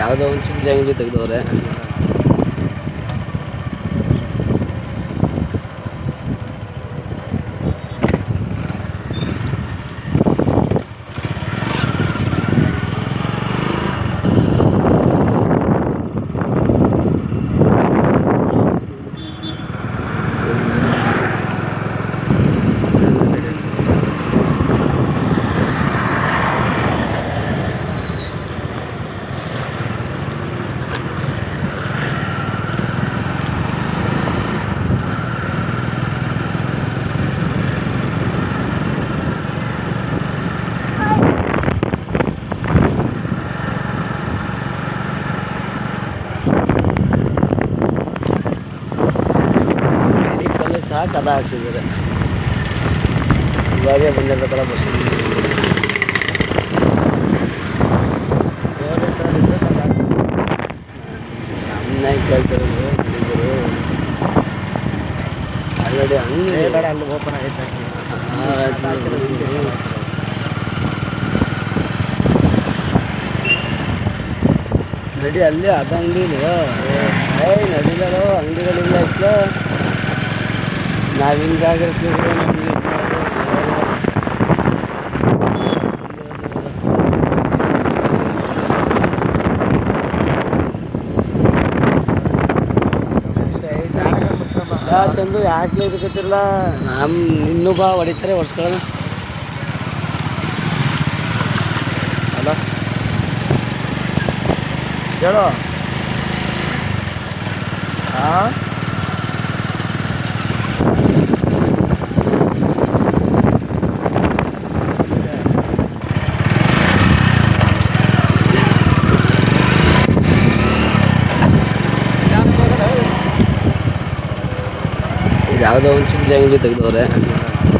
ಯಾವುದೋ ಒಂದು ಚಿಲ್ಲರೆ ಅಂಗಡಿ ತೆಗೆದವ್ರೆ ಮೆಡಿಕಲ್ ಸಹ ಕದ ಹಾಕ್ಸಿದ್ದಾರೆ ಇವಾಗೇ ಬಂದಿರ್ಬೇಕಲ್ಲ ಬಸ್ ನಮ್ಮನ್ನ ಕೇಳ್ತಾರೆ ಹುಡುಗರು ಆಲ್ರೆಡಿ ಹಂಗೆ ಅಲ್ಲಿ ಓಪನ್ ಆಗೈತೆ ನಡಿ ಅಲ್ಲಿ ಅದ ಅಂಗಡಿ ಏಯ್ ನಡಿದಾರೋ ಅಂಗಡಿಗಳಿಲ್ಲ ಇತ್ತು ನಾವು ಹಿಂಗಾಗಿರ್ತೀವಿ ನಮ್ಗೆ ಯಾ ಚಂದು ಯಾಕೆ ಇದಕ್ಕತ್ತಿರಲ್ಲ ನಮ್ಮ ಇನ್ನೂ ಬಾ ಹೊಡಿತಾರೆ ವರ್ಷಗಳನ್ನ ಹಲೋ ಹೇಳು ಹಾಂ ಇದು ಯಾವುದೋ ಒಂದು ಚಿಲ್ಲರೆ ಅಂಗಡಿ ತೆಗೆದವ್ರೆ